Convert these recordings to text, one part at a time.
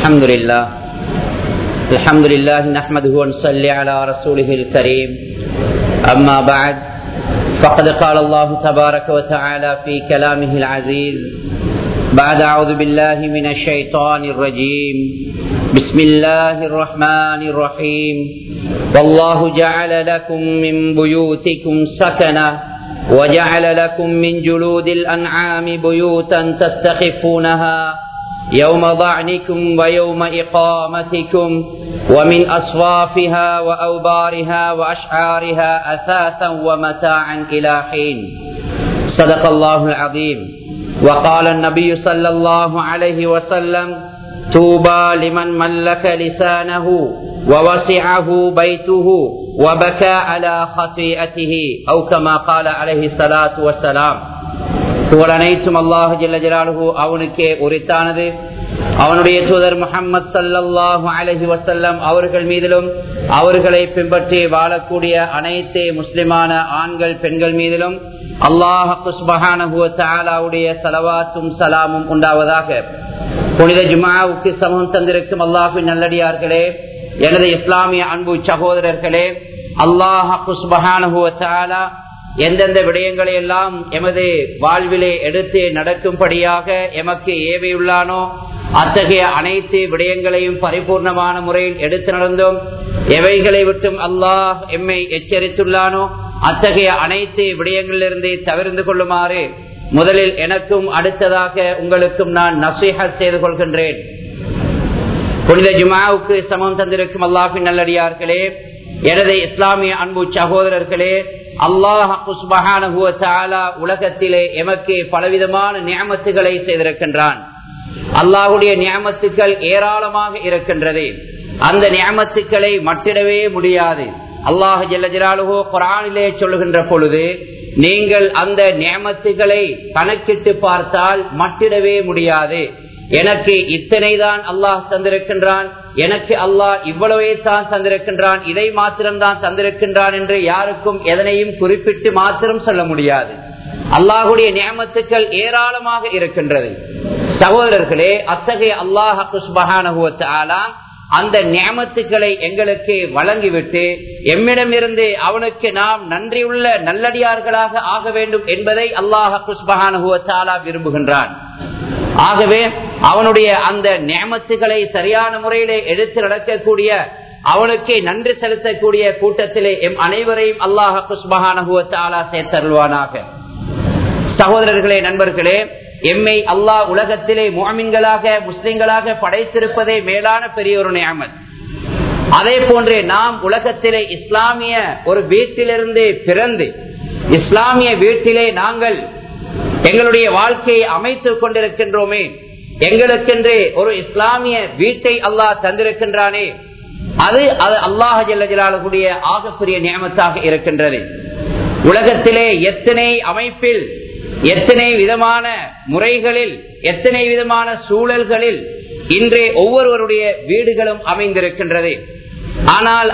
الحمد لله الحمد لله نحمده ونصلي على رسوله الكريم أما بعد فقد قال الله تبارك وتعالى في كلامه العزيز بعد أعوذ بالله من الشيطان الرجيم بسم الله الرحمن الرحيم والله جعل لكم من بيوتكم سكنا وجعل لكم من جلود الأنعام بيوتا تستخفونها يوم ضعنكم ويوم إقامتكم ومن أصوافها وأوبارها وأشعارها أثاثا ومتاعا إلى حين صدق الله العظيم وقال النبي صلى الله عليه وسلم توبى لمن ملك لسانه ووسعه بيته وبكى على خطيئته أو كما قال عليه الصلاة والسلام புகழ் அனைத்தும் அல்லாஹு ஜல்ல ஜலாலுஹு அவனுக்கே உரித்தானது அவனுடைய தூதர் முகமது சல்லாஹூ அலஹி வசல்லம் அவர்கள் மீதிலும் அவர்களை பின்பற்றி வாழக்கூடிய அனைத்து முஸ்லிமான ஆண்கள் பெண்கள் மீதிலும் அல்லாஹுடைய சலவாத்தும் சலாமும் உண்டாவதாக புனித ஜுமாவுக்கு சமூகம் தந்திருக்கும் அல்லாஹு நல்லடியார்களே எனது இஸ்லாமிய அன்பு சகோதரர்களே அல்லாஹுஸ்பஹானுவ எந்தெந்த விடயங்களை எல்லாம் எமது வாழ்விலே எடுத்து நடக்கும்படியாக எமக்கு ஏவியுள்ளானோ அத்தகைய அனைத்து விடயங்களையும் பரிபூர்ணமான முறையில் எடுத்து நடந்தோம் எவைகளை விட்டும் அல்லாஹ் எம்மை எச்சரித்துள்ளானோ அத்தகைய அனைத்து விடயங்களிலிருந்து தவிர்ந்து கொள்ளுமாறு முதலில் எனக்கும் அடுத்ததாக உங்களுக்கும் நான் நசீக செய்து கொள்கின்றேன் புனித ஜுமாவுக்கு சமம் தந்திருக்கும் அல்லாஹின் நல்லடியார்களே எனது இஸ்லாமிய அன்பு சகோதரர்களே அல்லாஹ் உலகத்திலே எமக்கு பலவிதமான நியமத்துகளை செய்திருக்கின்றான் அல்லாஹுடைய நியமத்துக்கள் ஏராளமாக இருக்கின்றது அந்த நியமத்துக்களை மட்டிடவே முடியாது அல்லாஹு ஜல்லஜலாலுகோ குரானிலே சொல்லுகின்ற பொழுது நீங்கள் அந்த நியமத்துகளை கணக்கிட்டு பார்த்தால் மட்டிடவே முடியாது எனக்கு இத்தனை தான் அல்லாஹ் தந்திருக்கின்றான் எனக்கு அல்லாஹ் இவ்வளவே தான் தந்திருக்கின்றான் இதை மாத்திரம்தான் தந்திருக்கின்றான் என்று யாருக்கும் எதனையும் குறிப்பிட்டு மாத்திரம் சொல்ல முடியாது அல்லாஹுடைய நியமத்துக்கள் ஏராளமாக இருக்கின்றது சகோதரர்களே அத்தகைய அல்லாஹ் அந்த நியமத்துக்களை எங்களுக்கு வழங்கிவிட்டு எம்மிடமிருந்து அவனுக்கு நாம் நன்றியுள்ள நல்லடியார்களாக ஆக வேண்டும் என்பதை அல்லாஹ் குஸ்பஹானுவத்தாலா விரும்புகின்றான் ஆகவே அவனுடைய அந்த நியமத்துகளை சரியான முறையிலே எடுத்து நடக்கக்கூடிய அவனுக்கு நன்றி செலுத்தக்கூடிய கூட்டத்திலே எம் அனைவரையும் அல்லாஹ் குஸ்பஹானுவத்தாலா சேர்த்தருள்வானாக சகோதரர்களே நண்பர்களே எம்மை அல்லாஹ் உலகத்திலே மோமின்களாக முஸ்லிம்களாக படைத்திருப்பதே மேலான பெரிய ஒரு நியமத் அதே போன்றே நாம் உலகத்திலே இஸ்லாமிய ஒரு வீட்டிலிருந்து பிறந்து இஸ்லாமிய வீட்டிலே நாங்கள் எங்களுடைய வாழ்க்கையை அமைத்துக் கொண்டிருக்கின்றோமே எங்களுக்கென்று ஒரு இஸ்லாமிய வீட்டை அல்லாஹ் தந்திருக்கின்றானே அது அது அல்லாஹ் ஜல்லஜலாலுடைய ஆகப்பெரிய நியமத்தாக இருக்கின்றது உலகத்திலே எத்தனை அமைப்பில் எத்தனை விதமான முறைகளில் எத்தனை விதமான சூழல்களில் இன்றே ஒவ்வொருவருடைய வீடுகளும் அமைந்திருக்கின்றது ஆனால்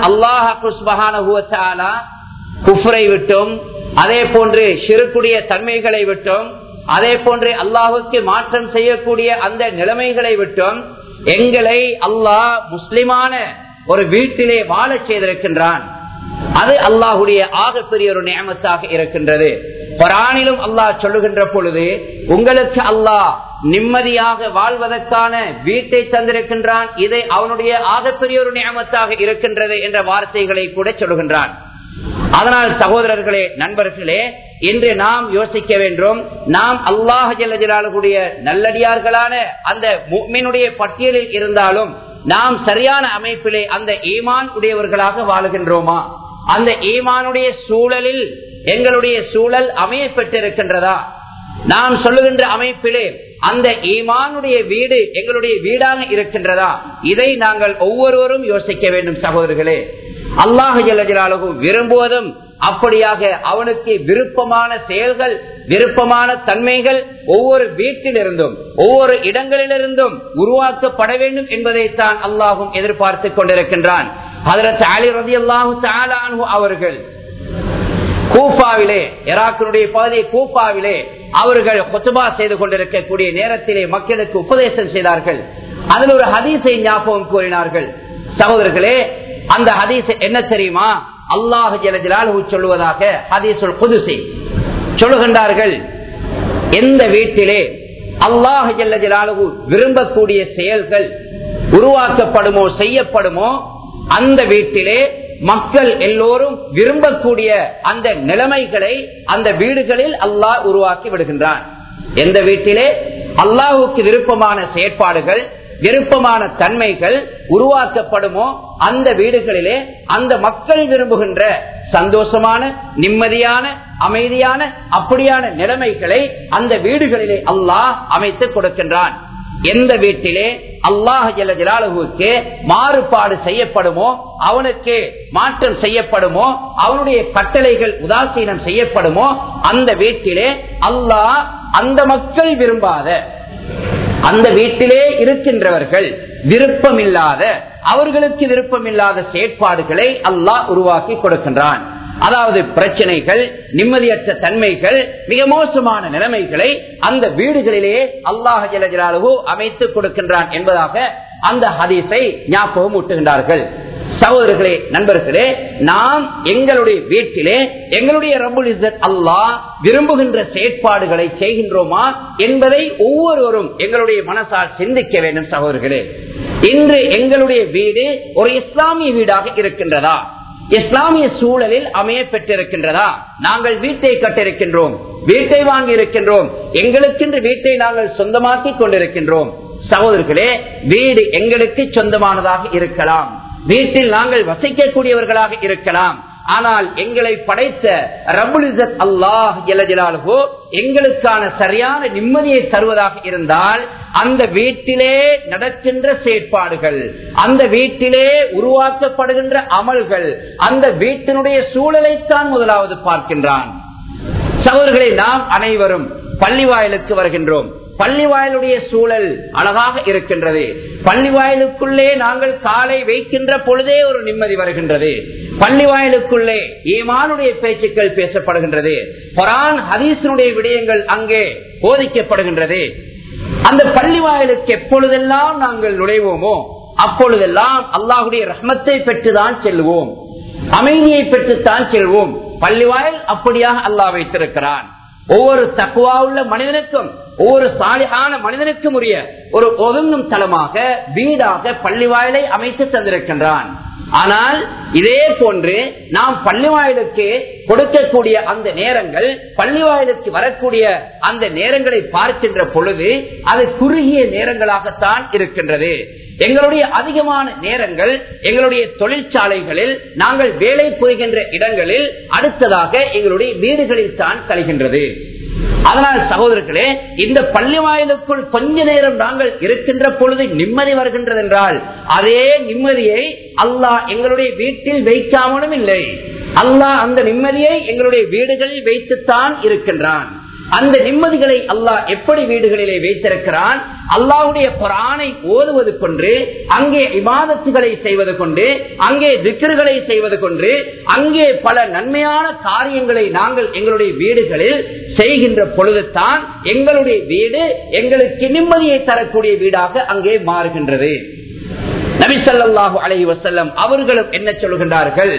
அல்லாஹாலா குஃபரை விட்டும் அதே போன்று சிறுக்குடைய தன்மைகளை விட்டும் அதே போன்று அல்லாஹுக்கு மாற்றம் செய்யக்கூடிய அந்த நிலைமைகளை விட்டும் எங்களை அல்லாஹ் முஸ்லிமான ஒரு வீட்டிலே வாழ செய்திருக்கின்றான் அது அல்லாஹுடைய ஆகப்பெரிய ஒரு நியமத்தாக இருக்கின்றது பரானிலும் அல்லாஹ் சொல்லுகின்ற பொழுது உங்களுக்கு அல்லாஹ் நிம்மதியாக வாழ்வதற்கான வீட்டை தந்திருக்கின்றான் இதை அவனுடைய ஆகப்பெரிய ஒரு நியமத்தாக இருக்கின்றது என்ற வார்த்தைகளை கூட சொல்லுகின்றான் அதனால் சகோதரர்களே நண்பர்களே இன்று நாம் யோசிக்க வேண்டும் நாம் அல்லாஹ் ஜல்லஜலாலுடைய நல்லடியார்களான அந்த மீனுடைய பட்டியலில் இருந்தாலும் நாம் சரியான அமைப்பிலே அந்த ஈமான் உடையவர்களாக வாழுகின்றோமா அந்த ஈமானுடைய சூழலில் எங்களுடைய சூழல் அமைய பெற்றிருக்கின்றதா நாம் சொல்லுகின்ற அமைப்பிலே அந்த ஈமானுடைய வீடு எங்களுடைய வீடாக இருக்கின்றதா இதை நாங்கள் ஒவ்வொருவரும் யோசிக்க வேண்டும் சகோதரர்களே அல்லாஹு ஜல்லஜலாலகு விரும்புவதும் அப்படியாக அவனுக்கு விருப்பமான செயல்கள் விருப்பமான தன்மைகள் ஒவ்வொரு வீட்டிலிருந்தும் ஒவ்வொரு இடங்களிலிருந்தும் உருவாக்கப்பட வேண்டும் என்பதைத்தான் அல்லாஹும் எதிர்பார்த்து கொண்டிருக்கின்றான் அதற்கு அலி ரதி அல்லாஹு அவர்கள் கூஃபாவிலே எராக்கினுடைய பகுதி கூஃபாவிலே அவர்கள் கொத்துபா செய்து கொண்டிருக்கக்கூடிய நேரத்திலே மக்களுக்கு உபதேசம் செய்தார்கள் அதில் ஒரு ஹதீஸை ஞாபகம் கூறினார்கள் சகோதரர்களே அந்த ஹதீஸ் என்ன தெரியுமா அல்லாஹு ஜலஜலாலு சொல்லுவதாக ஹதீசுல் குதுசி சொல்லுகின்றார்கள் எந்த வீட்டிலே அல்லாஹு ஜல்லஜலாலு விரும்பக்கூடிய செயல்கள் உருவாக்கப்படுமோ செய்யப்படுமோ அந்த வீட்டிலே மக்கள் எல்லோரும் விரும்பக்கூடிய அந்த நிலைமைகளை அந்த வீடுகளில் அல்லாஹ் உருவாக்கி விடுகின்றான் எந்த வீட்டிலே அல்லாஹுக்கு விருப்பமான செயற்பாடுகள் விருப்பமான தன்மைகள் உருவாக்கப்படுமோ அந்த வீடுகளிலே அந்த மக்கள் விரும்புகின்ற சந்தோஷமான நிம்மதியான அமைதியான அப்படியான நிலைமைகளை அந்த வீடுகளிலே அல்லாஹ் அமைத்து கொடுக்கின்றான் எந்த வீட்டிலே அல்லாஹ் ஜலாலுக்கு மாறுபாடு செய்யப்படுமோ அவனுக்கு மாற்றம் செய்யப்படுமோ அவனுடைய கட்டளைகள் உதாசீனம் செய்யப்படுமோ அந்த வீட்டிலே அல்லாஹ் அந்த மக்கள் விரும்பாத அந்த வீட்டிலே இருக்கின்றவர்கள் விருப்பமில்லாத அவர்களுக்கு விருப்பமில்லாத செயற்பாடுகளை அல்லாஹ் உருவாக்கி கொடுக்கின்றான் அதாவது பிரச்சனைகள் நிம்மதியற்ற தன்மைகள் மிக மோசமான நிலைமைகளை அந்த வீடுகளிலேயே அல்லாஹ் ஜலஜலாலு அமைத்து கொடுக்கின்றான் என்பதாக அந்த ஹதீஸை ஞாபகம் ஊட்டுகின்றார்கள் சகோதரர்களே நண்பர்களே நாம் எங்களுடைய வீட்டிலே எங்களுடைய ரபுல் இசத் அல்லாஹ் விரும்புகின்ற செயற்பாடுகளை செய்கின்றோமா என்பதை ஒவ்வொருவரும் எங்களுடைய மனசால் சிந்திக்க வேண்டும் சகோதரர்களே இன்று எங்களுடைய வீடு ஒரு இஸ்லாமிய வீடாக இருக்கின்றதா இஸ்லாமிய சூழலில் அமைய பெற்றிருக்கின்றதா நாங்கள் வீட்டை கட்டிருக்கின்றோம் வீட்டை வாங்கி இருக்கின்றோம் எங்களுக்கென்று வீட்டை நாங்கள் சொந்தமாக்கி கொண்டிருக்கின்றோம் சகோதரர்களே வீடு எங்களுக்கு சொந்தமானதாக இருக்கலாம் வீட்டில் நாங்கள் வசிக்கக்கூடியவர்களாக இருக்கலாம் ஆனால் எங்களை படைத்த ரபுலிசத் அல்லாஹ் எலஜலாலுகோ எங்களுக்கான சரியான நிம்மதியை தருவதாக இருந்தால் அந்த வீட்டிலே நடக்கின்ற செயற்பாடுகள் அந்த வீட்டிலே உருவாக்கப்படுகின்ற அமல்கள் அந்த வீட்டினுடைய சூழலைத்தான் முதலாவது பார்க்கின்றான் சகோதரர்களை நாம் அனைவரும் பள்ளி வாயிலுக்கு வருகின்றோம் பள்ளி வாயிலுடைய சூழல் அழகாக இருக்கின்றது பள்ளி வாயிலுக்குள்ளே நாங்கள் காலை வைக்கின்ற பொழுதே ஒரு நிம்மதி வருகின்றது பள்ளி வாயிலுக்குள்ளே ஈமானுடைய பேச்சுக்கள் பேசப்படுகின்றது குரான் ஹதீசனுடைய விடயங்கள் அங்கே போதிக்கப்படுகின்றது அந்த பள்ளி வாயிலுக்கு எப்பொழுதெல்லாம் நாங்கள் நுழைவோமோ அப்பொழுதெல்லாம் அல்லாஹுடைய ரஹ்மத்தை பெற்றுதான் செல்வோம் அமைதியை பெற்றுத்தான் செல்வோம் பள்ளிவாயில் அப்படியாக அல்லாஹ் வைத்திருக்கிறான் ஒவ்வொரு தக்குவா உள்ள மனிதனுக்கும் ஒவ்வொரு சாலிகான மனிதனுக்கும் உரிய ஒரு ஒதுங்கும் தளமாக வீடாக பள்ளி வாயிலை அமைத்து தந்திருக்கின்றான் ஆனால் இதே போன்று நாம் பள்ளி வாயிலுக்கு கொடுக்கக்கூடிய அந்த நேரங்கள் பள்ளி வாயிலுக்கு வரக்கூடிய அந்த நேரங்களை பார்க்கின்ற பொழுது அது குறுகிய நேரங்களாகத்தான் இருக்கின்றது எங்களுடைய அதிகமான நேரங்கள் எங்களுடைய தொழிற்சாலைகளில் நாங்கள் வேலை புரிகின்ற இடங்களில் அடுத்ததாக எங்களுடைய வீடுகளில் தான் கழிகின்றது அதனால் சகோதரர்களே இந்த பள்ளி வாயிலுக்குள் கொஞ்ச நேரம் நாங்கள் இருக்கின்ற பொழுது நிம்மதி வருகின்றது என்றால் அதே நிம்மதியை அல்லாஹ் எங்களுடைய வீட்டில் வைக்காமலும் இல்லை அல்லாஹ் அந்த நிம்மதியை எங்களுடைய வீடுகளில் வைத்துத்தான் இருக்கின்றான் அந்த நிம்மதிகளை அல்லாஹ் எப்படி வீடுகளிலே வைத்திருக்கிறான் அல்லாஹுடைய புறானை ஓதுவது கொண்டு அங்கே இபாதத்துகளை செய்வது கொண்டு அங்கே திக்கர்களை செய்வது கொண்டு அங்கே பல நன்மையான காரியங்களை நாங்கள் எங்களுடைய வீடுகளில் செய்கின்ற பொழுதுதான் எங்களுடைய வீடு எங்களுக்கு நிம்மதியை தரக்கூடிய வீடாக அங்கே மாறுகின்றது நபிசல்லாஹு அலஹி வசல்லம் அவர்களும் என்ன சொல்கின்றார்கள்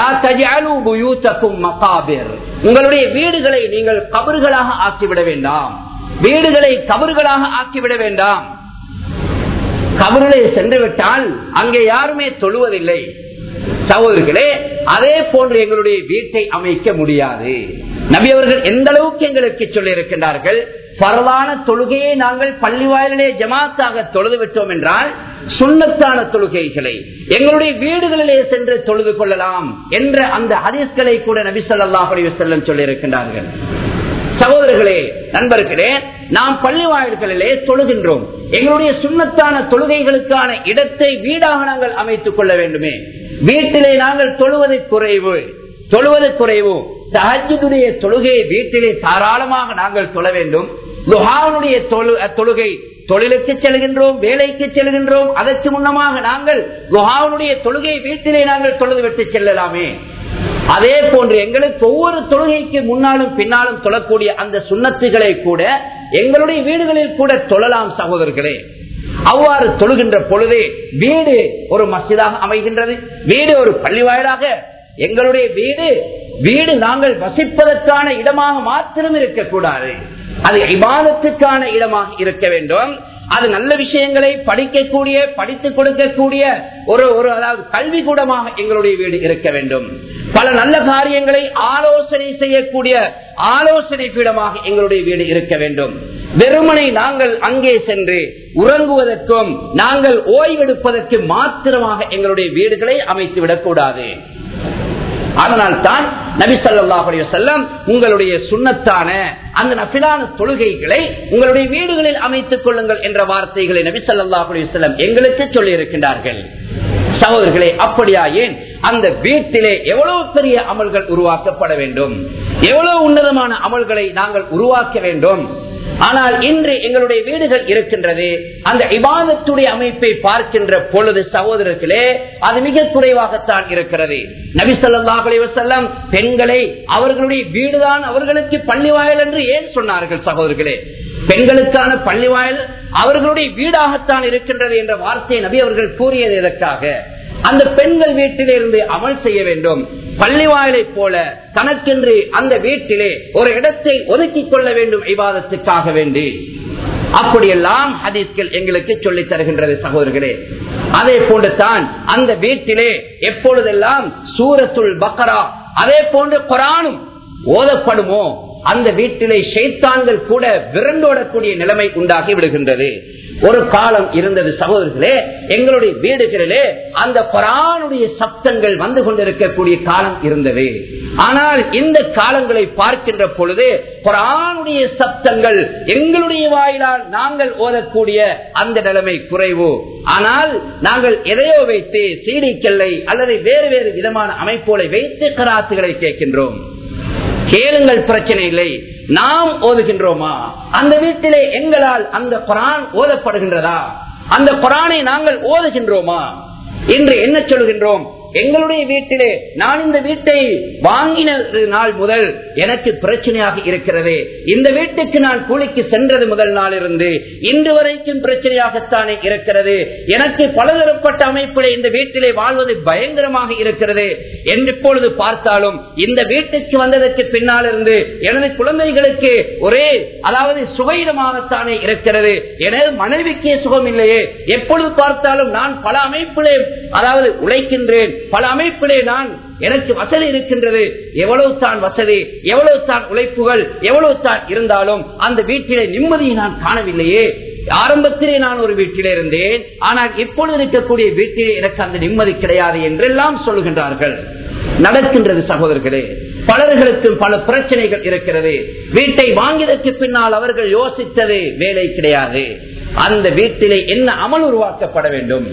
உங்களுடைய வீடுகளை நீங்கள் கபறுகளாக ஆக்கிவிட வேண்டாம் வீடுகளை கபறுகளாக ஆக்கிவிட வேண்டாம் கபறுகளை சென்று விட்டால் அங்கே யாருமே தொழுவதில்லை சகோதரர்களே அதே போன்று எங்களுடைய வீட்டை அமைக்க முடியாது நபி அவர்கள் எந்த அளவுக்கு எங்களுக்கு சொல்லி இருக்கின்றார்கள் பரவான தொழுகையை நாங்கள் பள்ளி வாயிலே ஜமாத்தாக தொழுது விட்டோம் என்றால் சுண்ணத்தான தொழுகைகளை எங்களுடைய வீடுகளிலே சென்று தொழுது கொள்ளலாம் என்ற அந்த ஹதீஸ்களை கூட நபி சொல்லா செல்லம் சொல்லி இருக்கின்றார்கள் சகோதரர்களே நண்பர்களே நாம் பள்ளி வாயில்களிலே தொழுகின்றோம் எங்களுடைய சுண்ணத்தான தொழுகைகளுக்கான இடத்தை வீடாக நாங்கள் அமைத்துக் கொள்ள வேண்டுமே வீட்டிலே நாங்கள் தொழுவது குறைவு தொழுவது குறைவு தஹஜுடைய தொழுகையை வீட்டிலே தாராளமாக நாங்கள் தொழ வேண்டும் லுஹாவுடைய தொழுகை தொழிலுக்கு செல்கின்றோம் வேலைக்கு செல்கின்றோம் அதற்கு முன்னமாக நாங்கள் லுஹாவுடைய தொழுகை வீட்டிலே நாங்கள் தொழுது விட்டு செல்லலாமே அதே போன்று எங்களுக்கு ஒவ்வொரு தொழுகைக்கு முன்னாலும் பின்னாலும் தொழக்கூடிய அந்த சுண்ணத்துகளை கூட எங்களுடைய வீடுகளில் கூட தொழலாம் சகோதரர்களே அவ்வாறு தொழுகின்ற பொழுது வீடு ஒரு மசிதாக அமைகின்றது வீடு ஒரு பள்ளி வாயிலாக எங்களுடைய வீடு வீடு நாங்கள் வசிப்பதற்கான இடமாக மாத்திரம் இருக்கக்கூடாது அது இபாதத்துக்கான இடமாக இருக்க வேண்டும் அது நல்ல விஷயங்களை படிக்கக்கூடிய படித்துக் கொடுக்கக்கூடிய ஒரு ஒரு அதாவது கல்வி கூடமாக எங்களுடைய வீடு இருக்க வேண்டும் பல நல்ல காரியங்களை ஆலோசனை செய்யக்கூடிய ஆலோசனை பீடமாக எங்களுடைய வீடு இருக்க வேண்டும் வெறுமனை நாங்கள் அங்கே சென்று உறங்குவதற்கும் நாங்கள் ஓய்வெடுப்பதற்கு மாத்திரமாக எங்களுடைய வீடுகளை அமைத்து விடக்கூடாது அதனால் தான் நபி சொல்லாஹுடைய செல்லம் உங்களுடைய சுண்ணத்தான அந்த நபிலான தொழுகைகளை உங்களுடைய வீடுகளில் அமைத்துக் கொள்ளுங்கள் என்ற வார்த்தைகளை நபி சொல்லாஹுடைய செல்லம் எங்களுக்கு சொல்லி இருக்கின்றார்கள் சகோதரர்களே அப்படியா ஏன் அந்த வீட்டிலே எவ்வளவு பெரிய அமல்கள் உருவாக்கப்பட வேண்டும் எவ்வளவு உன்னதமான அமல்களை நாங்கள் உருவாக்க வேண்டும் ஆனால் இன்று எங்களுடைய வீடுகள் இருக்கின்றது அந்த இபாதத்துடைய அமைப்பை பார்க்கின்ற பொழுது சகோதரர்களே அது மிக குறைவாகத்தான் இருக்கிறது நபி சொல்லாஹ் செல்லம் பெண்களை அவர்களுடைய வீடுதான் அவர்களுக்கு பள்ளிவாயல் என்று ஏன் சொன்னார்கள் சகோதரர்களே பெண்களுக்கான பள்ளிவாயல் அவர்களுடைய வீடாகத்தான் இருக்கின்றது என்ற வார்த்தையை நபி அவர்கள் கூறியது எதற்காக அந்த பெண்கள் வீட்டிலிருந்து அமல் செய்ய வேண்டும் பள்ளி வாயிலை போல தனக்கென்று அந்த வீட்டிலே ஒரு இடத்தை ஒதுக்கிக் கொள்ள வேண்டும் விவாதத்துக்காக வேண்டி அப்படியெல்லாம் ஹதீஸ்கள் எங்களுக்கு சொல்லித் தருகின்றது சகோதரர்களே அதே போன்று தான் அந்த வீட்டிலே எப்பொழுதெல்லாம் சூரத்துள் பக்கரா அதே போன்று குரானும் ஓதப்படுமோ அந்த வீட்டிலே ஷைத்தான்கள் கூட விரண்டோடக்கூடிய நிலைமை உண்டாகி விடுகின்றது ஒரு காலம் இருந்தது சகோதரர்களே எங்களுடைய வீடுகளிலே அந்த பரானுடைய சப்தங்கள் வந்து கொண்டிருக்கக்கூடிய காலம் இருந்தது ஆனால் இந்த காலங்களை பார்க்கின்ற பொழுது பரானுடைய சப்தங்கள் எங்களுடைய வாயிலால் நாங்கள் ஓதக்கூடிய அந்த நிலைமை குறைவு ஆனால் நாங்கள் எதையோ வைத்து சீடிக்கல்லை அல்லது வேறு வேறு விதமான அமைப்போலை வைத்து கராத்துகளை கேட்கின்றோம் கேளுங்கள் பிரச்சனை இல்லை நாம் ஓதுகின்றோமா அந்த வீட்டிலே எங்களால் அந்த குரான் ஓதப்படுகின்றதா அந்த குரானை நாங்கள் ஓதுகின்றோமா என்று என்ன சொல்கின்றோம் எங்களுடைய வீட்டிலே நான் இந்த வீட்டை வாங்கின நாள் முதல் எனக்கு பிரச்சனையாக இருக்கிறது இந்த வீட்டுக்கு நான் கூலிக்கு சென்றது முதல் நாள் இருந்து இன்று வரைக்கும் பிரச்சனையாகத்தானே இருக்கிறது எனக்கு பலதரப்பட்ட அமைப்பிலே இந்த வீட்டிலே வாழ்வது பயங்கரமாக இருக்கிறது என்று இப்பொழுது பார்த்தாலும் இந்த வீட்டுக்கு வந்ததற்கு பின்னால் இருந்து எனது குழந்தைகளுக்கு ஒரே அதாவது சுகையிடமாகத்தானே இருக்கிறது எனது மனைவிக்கே சுகம் இல்லையே எப்பொழுது பார்த்தாலும் நான் பல அமைப்பிலே அதாவது உழைக்கின்றேன் பல அமைப்பிலே நான் எனக்கு வசதி இருக்கின்றது எவ்வளவு தான் வசதி எவ்வளவு தான் உழைப்புகள் எவ்வளவு தான் இருந்தாலும் அந்த வீட்டிலே நிம்மதியை நான் காணவில்லையே ஆரம்பத்திலே நான் ஒரு வீட்டிலே இருந்தேன் ஆனால் இப்பொழுது இருக்கக்கூடிய வீட்டிலே எனக்கு அந்த நிம்மதி கிடையாது என்றெல்லாம் சொல்லுகின்றார்கள் நடக்கின்றது சகோதரர்களே பலர்களுக்கும் பல பிரச்சனைகள் இருக்கிறது வீட்டை வாங்கியதற்கு பின்னால் அவர்கள் யோசித்தது வேலை கிடையாது அந்த வீட்டிலே என்ன அமல் உருவாக்கப்பட வேண்டும்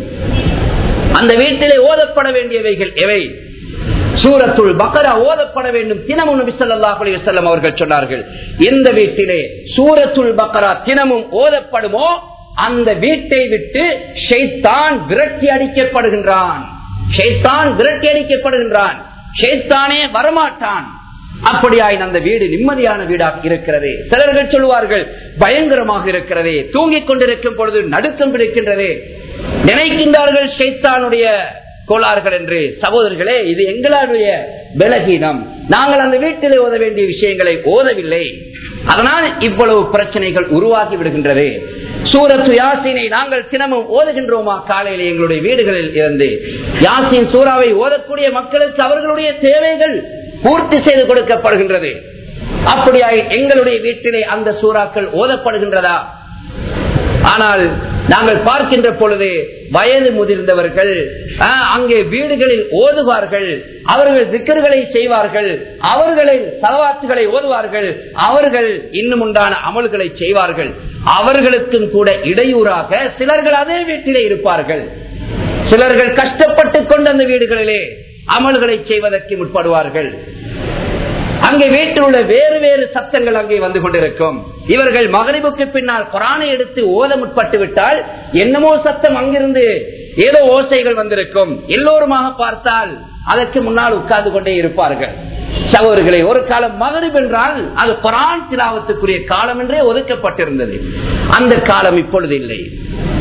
அந்த வீட்டிலே ஓதப்பட வேண்டியவைகள் எவை சூரத்துள் பக்கரா ஓதப்பட வேண்டும் தினமும் நபி ஸல்லல்லாஹு அலைஹி வஸல்லம் அவர்கள் சொன்னார்கள் எந்த வீட்டிலே சூரத்துள் பக்கரா தினமும் ஓதப்படுமோ அந்த வீட்டை விட்டு ஷைத்தான் விரட்டி அடிக்கப்படுகின்றான் ஷைத்தான் விரட்டி அடிக்கப்படுகின்றான் ஷைத்தானே வரமாட்டான் அப்படியாய் அந்த வீடு நிம்மதியான வீடாக இருக்கிறது சிலர்கள் சொல்லுவார்கள் பயங்கரமாக இருக்கிறது தூங்கிக் கொண்டிருக்கும் பொழுது நடுக்கம் பிடிக்கின்றது நினைக்கின்றார்கள் ஷைத்தானுடைய கோளாறுகள் என்று சகோதரர்களே இது எங்களுடைய பலகீனம் நாங்கள் அந்த வீட்டிலே ஓத வேண்டிய விஷயங்களை ஓதவில்லை அதனால் இவ்வளவு பிரச்சனைகள் உருவாகி விடுகின்றது சூரத்து யாசினை நாங்கள் தினமும் ஓதுகின்றோமா காலையில் எங்களுடைய வீடுகளில் இருந்து யாசின் சூறாவை ஓதக்கூடிய மக்களுக்கு அவர்களுடைய தேவைகள் பூர்த்தி செய்து கொடுக்கப்படுகின்றது அப்படியாய் எங்களுடைய வீட்டிலே அந்த சூறாக்கள் ஓதப்படுகின்றதா ஆனால் நாங்கள் பார்க்கின்ற பொழுது வயது முதிர்ந்தவர்கள் அங்கே வீடுகளில் ஓதுவார்கள் அவர்கள் திக்கர்களை செய்வார்கள் அவர்களை சலவாத்துகளை ஓதுவார்கள் அவர்கள் இன்னும் உண்டான அமல்களை செய்வார்கள் அவர்களுக்கும் கூட இடையூறாக சிலர்கள் அதே வீட்டிலே இருப்பார்கள் சிலர்கள் கஷ்டப்பட்டு கொண்டு அந்த வீடுகளிலே அமல்களை செய்வதற்கு முற்படுவார்கள் அங்கே வீட்டில் உள்ள வேறு வேறு சத்தங்கள் அங்கே வந்து கொண்டிருக்கும் இவர்கள் மகரிபுக்கு பின்னால் குரானை எடுத்து ஓத முற்பட்டு விட்டால் என்னமோ சத்தம் அங்கிருந்து ஏதோ ஓசைகள் வந்திருக்கும் எல்லோருமாக பார்த்தால் அதற்கு முன்னால் உட்கார்ந்து கொண்டே இருப்பார்கள் சகோதரர்களை ஒரு காலம் மகரிப் என்றால் அது குரான் திலாவத்துக்குரிய காலம் என்றே ஒதுக்கப்பட்டிருந்தது அந்த காலம் இப்பொழுது இல்லை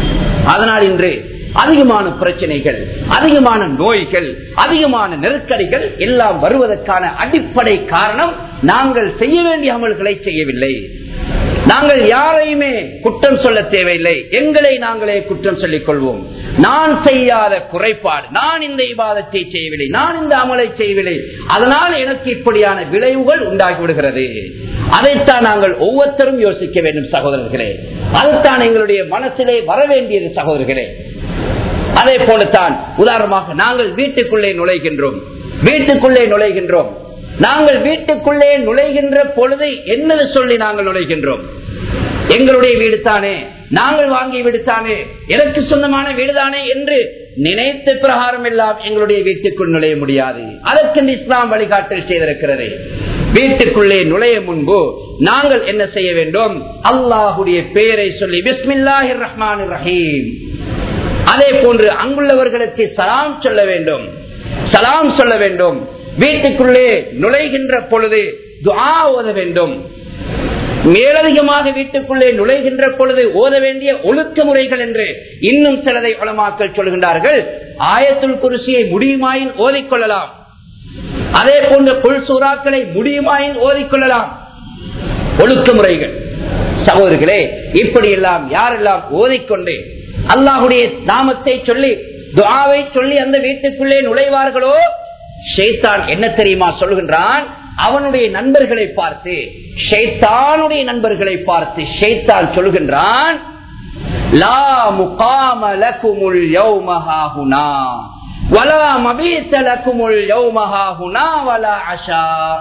அதனால் இன்று அதிகமான பிரச்சனைகள் அதிகமான நோய்கள் அதிகமான நெருக்கடிகள் எல்லாம் வருவதற்கான அடிப்படை காரணம் நாங்கள் செய்ய வேண்டிய அமல்களை செய்யவில்லை நாங்கள் யாரையுமே குற்றம் சொல்ல தேவையில்லை எங்களை நாங்களே குற்றம் சொல்லிக் கொள்வோம் நான் செய்யாத குறைபாடு நான் இந்த இபாதத்தை செய்யவில்லை நான் இந்த அமலை செய்யவில்லை அதனால் எனக்கு இப்படியான விளைவுகள் உண்டாகி விடுகிறது அதைத்தான் நாங்கள் ஒவ்வொருத்தரும் யோசிக்க வேண்டும் சகோதரர்களே அதுதான் எங்களுடைய மனசிலே வர வேண்டியது சகோதரர்களே அதே போலத்தான் உதாரணமாக நாங்கள் வீட்டுக்குள்ளே நுழைகின்றோம் வீட்டுக்குள்ளே நுழைகின்றோம் நாங்கள் வீட்டுக்குள்ளே நுழைகின்ற பொழுது என்னது சொல்லி நாங்கள் நுழைகின்றோம் எங்களுடைய வீடு தானே நாங்கள் வாங்கிய வீடு தானே எனக்கு சொந்தமான வீடு தானே என்று நினைத்த பிரகாரம் எல்லாம் எங்களுடைய வீட்டுக்குள் நுழைய முடியாது அதற்கு இஸ்லாம் வழிகாட்டல் செய்திருக்கிறது வீட்டுக்குள்ளே நுழைய முன்பு நாங்கள் என்ன செய்ய வேண்டும் அல்லாஹுடைய பெயரை சொல்லி பிஸ்மில்லாஹிர் ரஹ்மான் ரஹீம் அதே போன்று அங்குள்ளவர்களுக்கு சலாம் சொல்ல வேண்டும் சலாம் சொல்ல வேண்டும் வீட்டுக்குள்ளே நுழைகின்ற பொழுது துஆ ஓத வேண்டும் மேலதிகமாக வீட்டுக்குள்ளே நுழைகின்ற பொழுது ஓத வேண்டிய ஒழுக்க முறைகள் என்று இன்னும் சிலதை உளமாக்கல் சொல்கின்றார்கள் ஆயத்துல் குருசியை முடியுமாயின் ஓதிக்கொள்ளலாம் அதே போன்ற புல் சூறாக்களை முடியுமாயின் ஓதிக்கொள்ளலாம் ஒழுக்க முறைகள் சகோதரிகளே இப்படி எல்லாம் யாரெல்லாம் ஓதிக்கொண்டு அல்லாஹுடைய நாமத்தை சொல்லி துஆவை சொல்லி அந்த வீட்டுக்குள்ளே நுழைவார்களோ ஷேத்தான் என்ன தெரியுமா சொல்கின்றான் அவனுடைய நண்பர்களை பார்த்து ஷைத்தானுடைய நண்பர்களை பார்த்து ஷைத்தான் சொல்கின்றான் லா முகாம லகுமுல் யௌம ஹாஹுனா வலா மபீத லகுமுல் யௌம ஹாஹுனா வலா அஷா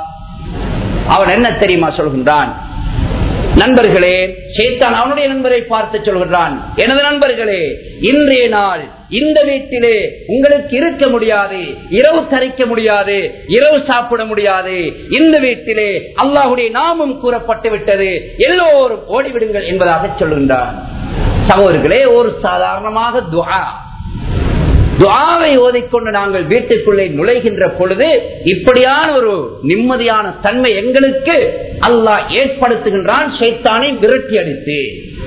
அவன் என்ன தெரியுமா சொல்கின்றான் நண்பர்களே சேத்தான் அவனுடைய நண்பரை பார்த்து சொல்கிறான் எனது நண்பர்களே இன்றைய நாள் இந்த வீட்டிலே உங்களுக்கு இருக்க முடியாது இரவு தரிக்க முடியாது இரவு சாப்பிட முடியாது இந்த வீட்டிலே அல்லாஹுடைய நாமம் கூறப்பட்டு விட்டது எல்லோரும் ஓடிவிடுங்கள் என்பதாக சொல்கின்றான் சகோதரர்களே ஒரு சாதாரணமாக துவா துவாவை ஓதிக்கொண்டு நாங்கள் வீட்டுக்குள்ளே நுழைகின்ற பொழுது இப்படியான ஒரு நிம்மதியான தன்மை எங்களுக்கு அல்லாஹ் ஏற்படுத்துகின்றான் சைத்தானை விரட்டி அடித்து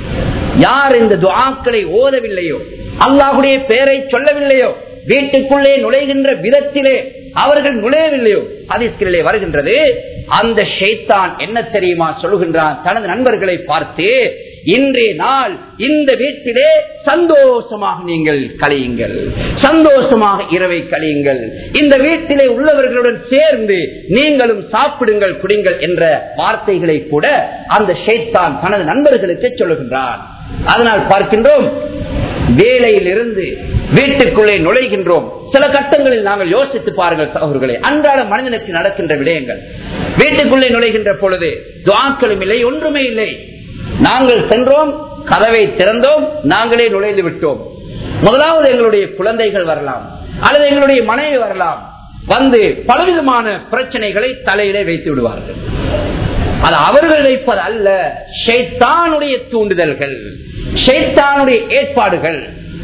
யார் இந்த துவாக்களை ஓதவில்லையோ அல்லாஹுடைய பெயரை சொல்லவில்லையோ வீட்டுக்குள்ளே நுழைகின்ற விதத்திலே அவர்கள் நுழையவில்லையோ அதிஸ்கிலே வருகின்றது அந்த ஷைத்தான் என்ன தெரியுமா சொல்லுகின்றான் தனது நண்பர்களை பார்த்து இன்றைய நாள் இந்த வீட்டிலே சந்தோஷமாக நீங்கள் கழியுங்கள் சந்தோஷமாக இரவை கழியுங்கள் இந்த வீட்டிலே உள்ளவர்களுடன் சேர்ந்து நீங்களும் சாப்பிடுங்கள் குடிங்கள் என்ற வார்த்தைகளை கூட அந்த ஷேத்தான் தனது நண்பர்களுக்கு சொல்லுகின்றான் அதனால் பார்க்கின்றோம் வேலையிலிருந்து வீட்டுக்குள்ளே நுழைகின்றோம் சில கட்டங்களில் நாங்கள் யோசித்து பாருங்கள் சகோதரர்களே அன்றாட மனிதனுக்கு நடக்கின்ற விடயங்கள் வீட்டுக்குள்ளே நுழைகின்ற பொழுது துவாக்களும் இல்லை ஒன்றுமே இல்லை நாங்கள் சென்றோம் கதவை திறந்தோம் நாங்களே நுழைந்து விட்டோம் முதலாவது எங்களுடைய குழந்தைகள் வரலாம் அல்லது எங்களுடைய மனைவி வரலாம் வந்து பலவிதமான பிரச்சனைகளை தலையிலே வைத்து விடுவார்கள் அது அவர்கள் வைப்பது அல்ல ஷைத்தானுடைய தூண்டுதல்கள் ஷைத்தானுடைய ஏற்பாடுகள்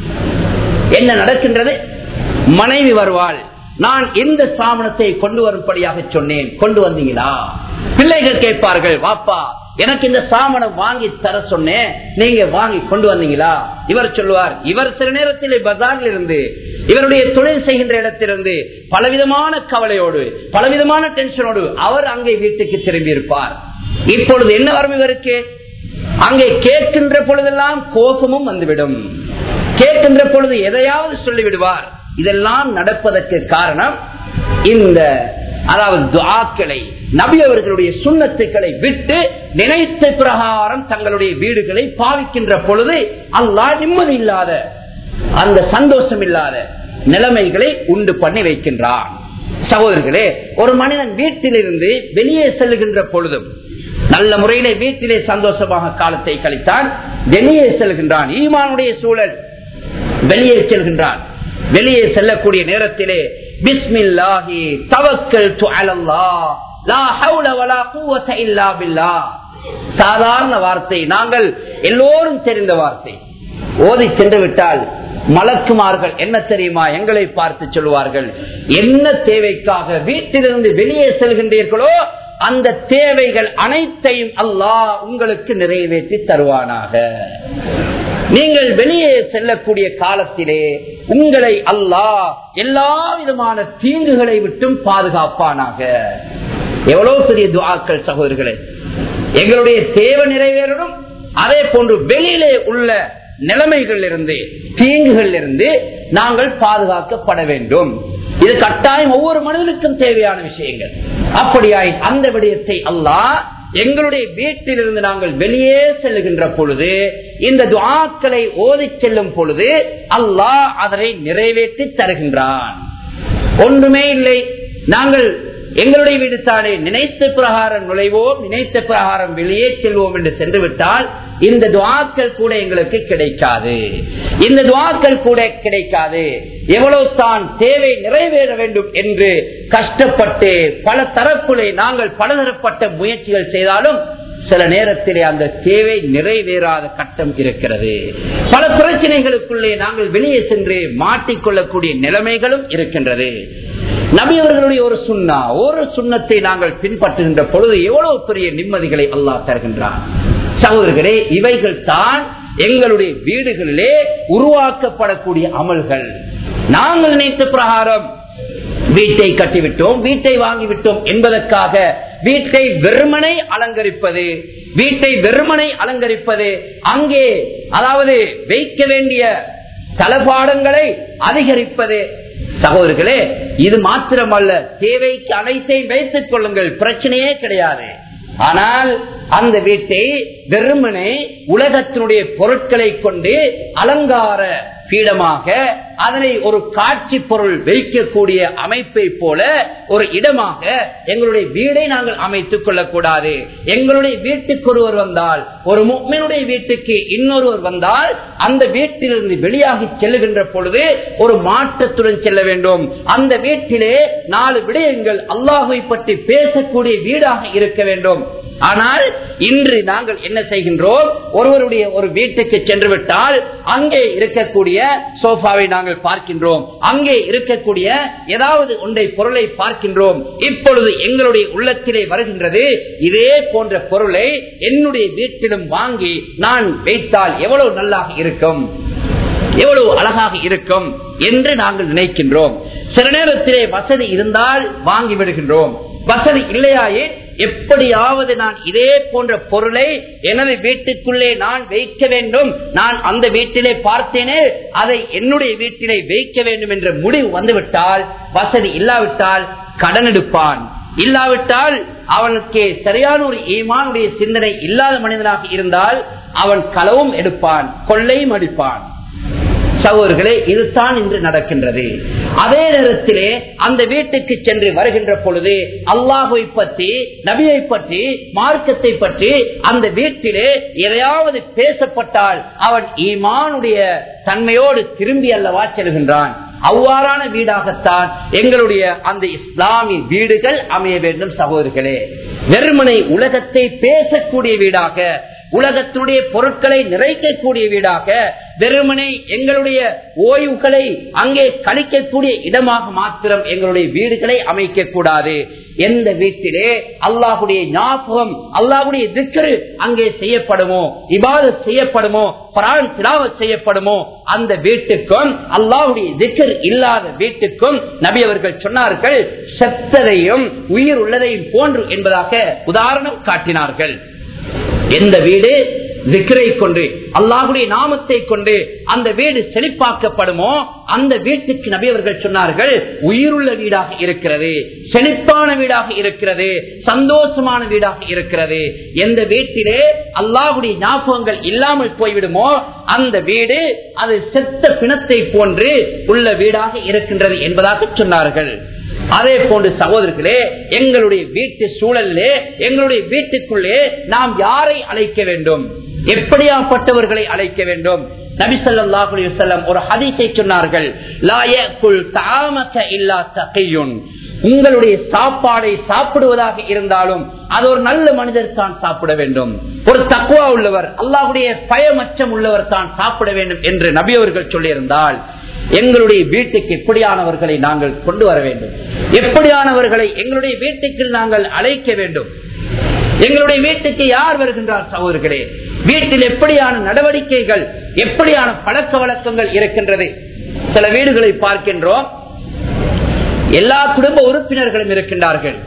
என்ன நடக்கின்றது மனைவி வருவாள் நான் எந்த சாமனத்தை கொண்டு வரும்படியாக சொன்னேன் கொண்டு வந்தீங்களா பிள்ளைகள் கேட்பார்கள் வாப்பா எனக்கு இந்த சாமனம் வாங்கி தர சொன்னேன் நீங்க வாங்கி கொண்டு வந்தீங்களா இவர் சொல்லுவார் இவர் சில நேரத்தில் பஜாரில் இருந்து இவருடைய தொழில் செய்கின்ற இடத்திலிருந்து பலவிதமான கவலையோடு பலவிதமான டென்ஷனோடு அவர் அங்கே வீட்டுக்கு திரும்பி இருப்பார் இப்பொழுது என்ன வரும் இவருக்கு அங்கே கேட்கின்ற பொழுதெல்லாம் கோபமும் வந்துவிடும் கேட்கின்ற பொழுது எதையாவது சொல்லிவிடுவார் இதெல்லாம் நடப்பதற்கு காரணம் இந்த அதாவது துவாக்களை நபி அவர்களுடைய சுண்ணத்துக்களை விட்டு நினைத்த பிரகாரம் தங்களுடைய வீடுகளை பாவிக்கின்ற பொழுது அல்லாஹ் நிம்மதி இல்லாத அந்த சந்தோஷம் இல்லாத நிலைமைகளை உண்டு பண்ணி வைக்கின்றான் சகோதரர்களே ஒரு மனிதன் வீட்டிலிருந்து வெளியே செல்லுகின்ற பொழுதும் நல்ல முறையிலே வீட்டிலே சந்தோஷமாக காலத்தை கழித்தான் வெளியே செல்கின்றான் ஈமானுடைய சூழல் வெளியே செல்கின்றான் வெளியே செல்லக்கூடிய நேரத்திலே பிஸ்மில்லாஹி தவக்கல் சாதாரண வார்த்தை நாங்கள் எல்லோரும் தெரிந்த வார்த்தை ஓதி சென்று விட்டால் மலக்குமார்கள் என்ன தெரியுமா எங்களை பார்த்து சொல்வார்கள் என்ன தேவைக்காக வீட்டிலிருந்து வெளியே செல்கின்றீர்களோ அந்த தேவைகள் அனைத்தையும் அல்லாஹ் உங்களுக்கு நிறைவேற்றி தருவானாக நீங்கள் வெளியே செல்லக்கூடிய காலத்திலே உங்களை அல்லாஹ் எல்லா விதமான தீங்குகளை விட்டும் பாதுகாப்பானாக எவ்வளவு பெரிய துவாக்கள் சகோதரர்களே எங்களுடைய தேவை நிறைவேறணும் அதே போன்று வெளியிலே உள்ள நிலைமைகள் இருந்து தீங்குகள் இருந்து நாங்கள் பாதுகாக்கப்பட வேண்டும் இது கட்டாயம் ஒவ்வொரு மனிதனுக்கும் தேவையான விஷயங்கள் அப்படியாய் அந்த விடயத்தை அல்லாஹ் எங்களுடைய வீட்டிலிருந்து நாங்கள் வெளியே செல்லுகின்ற பொழுது இந்த துவாக்களை ஓதி செல்லும் பொழுது அல்லாஹ் அதனை நிறைவேற்றி தருகின்றான் ஒன்றுமே இல்லை நாங்கள் எங்களுடைய வீடு தானே நினைத்த பிரகாரம் நுழைவோம் நினைத்த பிரகாரம் வெளியே செல்வோம் என்று சென்று விட்டால் இந்த துவாக்கள் கூட எங்களுக்கு கிடைக்காது இந்த துவாக்கள் கூட கிடைக்காது எவ்வளவு தான் தேவை நிறைவேற வேண்டும் என்று கஷ்டப்பட்டு பல தரப்புலே நாங்கள் பலதரப்பட்ட முயற்சிகள் செய்தாலும் சில நேரத்திலே அந்த தேவை நிறைவேறாத கட்டம் இருக்கிறது பல பிரச்சனைகளுக்குள்ளே நாங்கள் வெளியே சென்று மாட்டிக்கொள்ளக்கூடிய நிலைமைகளும் இருக்கின்றது நபி அவர்களுடைய ஒரு சுண்ணா ஒரு சுண்ணத்தை நாங்கள் பின்பற்றுகின்ற பொழுது எவ்வளவு பெரிய நிம்மதிகளை அல்லாஹ் தருகின்றான் சகோதரர்களே இவைகள் தான் எங்களுடைய வீடுகளிலே உருவாக்கப்படக்கூடிய அமல்கள் நாங்கள் நினைத்த பிரகாரம் வீட்டை கட்டிவிட்டோம் வீட்டை வாங்கிவிட்டோம் என்பதற்காக வீட்டை வெறுமனை அலங்கரிப்பது வீட்டை வெறுமனை அலங்கரிப்பது அங்கே அதாவது வைக்க வேண்டிய தளபாடங்களை அதிகரிப்பது சகோதரர்களே இது மாத்திரமல்ல தேவைக்கு அனைத்தையும் வைத்துக் கொள்ளுங்கள் பிரச்சனையே கிடையாது ஆனால் அந்த வீட்டை வெறுமனே உலகத்தினுடைய பொருட்களை கொண்டு அலங்கார பீடமாக அதனை ஒரு காட்சி பொருள் வைக்கக்கூடிய அமைப்பை போல ஒரு இடமாக எங்களுடைய வீடை நாங்கள் அமைத்துக் கொள்ளக்கூடாது எங்களுடைய வீட்டுக்கு ஒருவர் வந்தால் ஒரு முக்மனுடைய வீட்டுக்கு இன்னொருவர் வந்தால் அந்த வீட்டிலிருந்து வெளியாகி செல்லுகின்ற பொழுது ஒரு மாற்றத்துடன் செல்ல வேண்டும் அந்த வீட்டிலே நாலு விடயங்கள் அல்லாஹை பற்றி பேசக்கூடிய வீடாக இருக்க வேண்டும் ஆனால் இன்று நாங்கள் என்ன செய்கின்றோம் ஒருவருடைய ஒரு வீட்டுக்கு சென்று விட்டால் அங்கே இருக்கக்கூடிய சோஃபாவை நாங்கள் பார்க்கின்றோம் அங்கே இருக்கக்கூடிய ஏதாவது ஒன்றை பொருளை பார்க்கின்றோம் இப்பொழுது எங்களுடைய உள்ளத்திலே வருகின்றது இதே போன்ற பொருளை என்னுடைய வீட்டிலும் வாங்கி நான் வைத்தால் எவ்வளவு நல்லாக இருக்கும் எவ்வளவு அழகாக இருக்கும் என்று நாங்கள் நினைக்கின்றோம் சில நேரத்திலே வசதி இருந்தால் வாங்கி விடுகின்றோம் வசதி இல்லையாயே எப்படியாவது நான் இதே போன்ற பொருளை எனது வீட்டுக்குள்ளே நான் வைக்க வேண்டும் நான் அந்த வீட்டிலே பார்த்தேனே அதை என்னுடைய வீட்டிலே வைக்க வேண்டும் என்ற முடிவு வந்துவிட்டால் வசதி இல்லாவிட்டால் கடன் எடுப்பான் இல்லாவிட்டால் அவனுக்கு சரியான ஒரு ஈமானுடைய சிந்தனை இல்லாத மனிதனாக இருந்தால் அவன் களவும் எடுப்பான் கொள்ளையும் அடிப்பான் சகோதரர்களே இதுதான் இன்று நடக்கின்றது அதே நேரத்திலே அந்த வீட்டுக்கு சென்று வருகின்ற பொழுது அல்லாஹை பற்றி நபியை பற்றி மார்க்கத்தை பற்றி அந்த வீட்டிலே எதையாவது பேசப்பட்டால் அவன் ஈமானுடைய தன்மையோடு திரும்பி அல்லவா செல்கின்றான் அவ்வாறான வீடாகத்தான் எங்களுடைய அந்த இஸ்லாமிய வீடுகள் அமைய வேண்டும் சகோதரர்களே வெறுமனை உலகத்தை பேசக்கூடிய வீடாக உலகத்தினுடைய பொருட்களை நிறைக்கக்கூடிய வீடாக வெறுமனை எங்களுடைய ஓய்வுகளை அங்கே கழிக்கக்கூடிய இடமாக மாத்திரம் எங்களுடைய வீடுகளை அமைக்க கூடாது எந்த வீட்டிலே அல்லாஹுடைய ஞாபகம் அல்லாஹுடைய திக்கரு அங்கே செய்யப்படுமோ இபாத செய்யப்படுமோ பரான் திலாவத் செய்யப்படுமோ அந்த வீட்டுக்கும் அல்லாஹுடைய திக்கர் இல்லாத வீட்டுக்கும் நபி அவர்கள் சொன்னார்கள் செத்ததையும் உயிர் உள்ளதையும் போன்று என்பதாக உதாரணம் காட்டினார்கள் எந்த வீடு விக்கிரை கொண்டு அல்லாஹுடைய நாமத்தை கொண்டு அந்த வீடு செழிப்பாக்கப்படுமோ அந்த வீட்டுக்கு நபி அவர்கள் சொன்னார்கள் உயிருள்ள வீடாக இருக்கிறது செழிப்பான வீடாக இருக்கிறது சந்தோஷமான வீடாக இருக்கிறது எந்த வீட்டிலே அல்லாஹுடைய ஞாபகங்கள் இல்லாமல் போய்விடுமோ அந்த வீடு அது செத்த பிணத்தை போன்று உள்ள வீடாக இருக்கின்றது என்பதாக சொன்னார்கள் அதே போன்று சகோதரர்களே எங்களுடைய வீட்டு சூழலிலே எங்களுடைய வீட்டுக்குள்ளே நாம் யாரை அழைக்க வேண்டும் எப்படியாப்பட்டவர்களை அழைக்க வேண்டும் நபி ஸல்லல்லாஹு அலைஹி வஸல்லம் ஒரு ஹதீஸை சொன்னார்கள் லா யகுல் தஆமக இல்லா தகியுன் உங்களுடைய சாப்பாடை சாப்பிடுவதாக இருந்தாலும் அது ஒரு நல்ல மனிதர் தான் சாப்பிட வேண்டும் ஒரு தக்குவா உள்ளவர் அல்லாஹுடைய பயமச்சம் உள்ளவர் தான் சாப்பிட வேண்டும் என்று நபி அவர்கள் சொல்லியிருந்தால் எங்களுடைய வீட்டுக்கு எப்படியானவர்களை நாங்கள் கொண்டு வர வேண்டும் எப்படியானவர்களை எங்களுடைய வீட்டுக்கு நாங்கள் அழைக்க வேண்டும் எங்களுடைய வீட்டுக்கு யார் வருகின்றார் சகோதரர்களே வீட்டில் எப்படியான நடவடிக்கைகள் எப்படியான பழக்க வழக்கங்கள் இருக்கின்றது சில வீடுகளை பார்க்கின்றோம் எல்லா குடும்ப உறுப்பினர்களும் இருக்கின்றார்கள்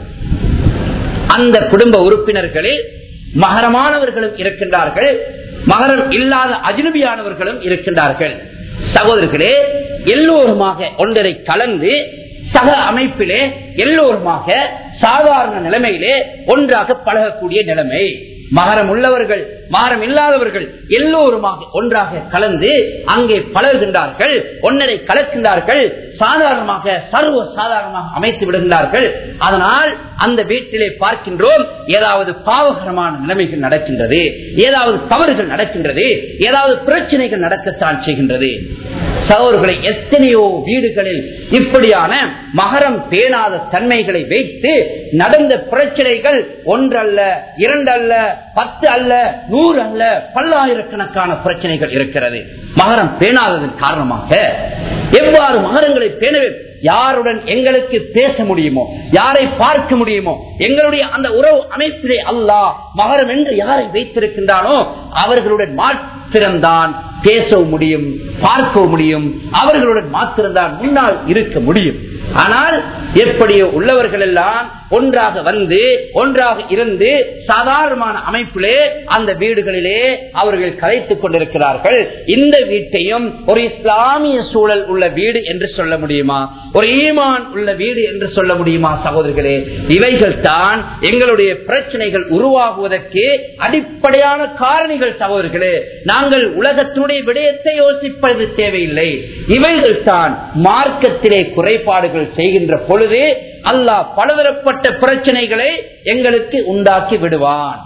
அந்த குடும்ப உறுப்பினர்களில் மகரமானவர்களும் இருக்கின்றார்கள் மகரம் இல்லாத அஜினபியானவர்களும் இருக்கின்றார்கள் சகோதரர்களே எல்லோருமாக ஒன்றரை கலந்து சக அமைப்பிலே எல்லோருமாக சாதாரண நிலைமையிலே ஒன்றாக பழகக்கூடிய நிலைமை மகரம் உள்ளவர்கள் மகரம் இல்லாதவர்கள் எல்லோருமாக ஒன்றாக கலந்து அங்கே பழகுகின்றார்கள் ஒன்னரை கலக்கின்றார்கள் சாதாரணமாக சர்வ சாதாரணமாக அமைத்து விடுகின்றார்கள் அதனால் அந்த வீட்டிலே பார்க்கின்றோம் ஏதாவது பாவகரமான நிலைமைகள் நடக்கின்றது ஏதாவது தவறுகள் நடக்கின்றது ஏதாவது பிரச்சனைகள் நடக்கத்தான் செய்கின்றது சகோதரர்களை எத்தனையோ வீடுகளில் இப்படியான மகரம் பேணாத தன்மைகளை வைத்து நடந்த பிரச்சனைகள் ஒன்றல்ல இரண்டல்ல பத்து அல்ல நூறு அல்ல பல்லாயிரக்கணக்கான பிரச்சனைகள் இருக்கிறது மகரம் பேணாததன் காரணமாக எவ்வாறு மகரங்களை பேணவே யாருடன் எங்களுக்கு பேச முடியுமோ யாரை பார்க்க முடியுமோ எங்களுடைய அந்த உறவு அமைப்பிலே அல்லாஹ் மகரம் என்று யாரை வைத்திருக்கின்றானோ அவர்களுடன் மாத்திரம்தான் பேசவும் முடியும் பார்க்கவும் முடியும் அவர்களுடன் மாத்திரம்தான் முன்னால் இருக்க முடியும் ஆனால் எப்படியோ உள்ளவர்கள் எல்லாம் ஒன்றாக வந்து ஒன்றாக இருந்து சாதாரணமான அமைப்பிலே அந்த வீடுகளிலே அவர்கள் கலைத்துக் கொண்டிருக்கிறார்கள் இந்த வீட்டையும் ஒரு இஸ்லாமிய சூழல் உள்ள வீடு என்று சொல்ல முடியுமா ஒரு ஈமான் உள்ள வீடு என்று சொல்ல முடியுமா சகோதரர்களே இவைகள் தான் எங்களுடைய பிரச்சனைகள் உருவாகுவதற்கு அடிப்படையான காரணிகள் சகோதரர்களே நாங்கள் உலகத்தினுடைய விடயத்தை யோசிப்பது தேவையில்லை இவைகள் தான் மார்க்கத்திலே குறைபாடுகள் செய்கின்ற பொழுது அல்லாஹ் பலதரப்பட்ட பிரச்சனைகளை எங்களுக்கு உண்டாக்கி விடுவான்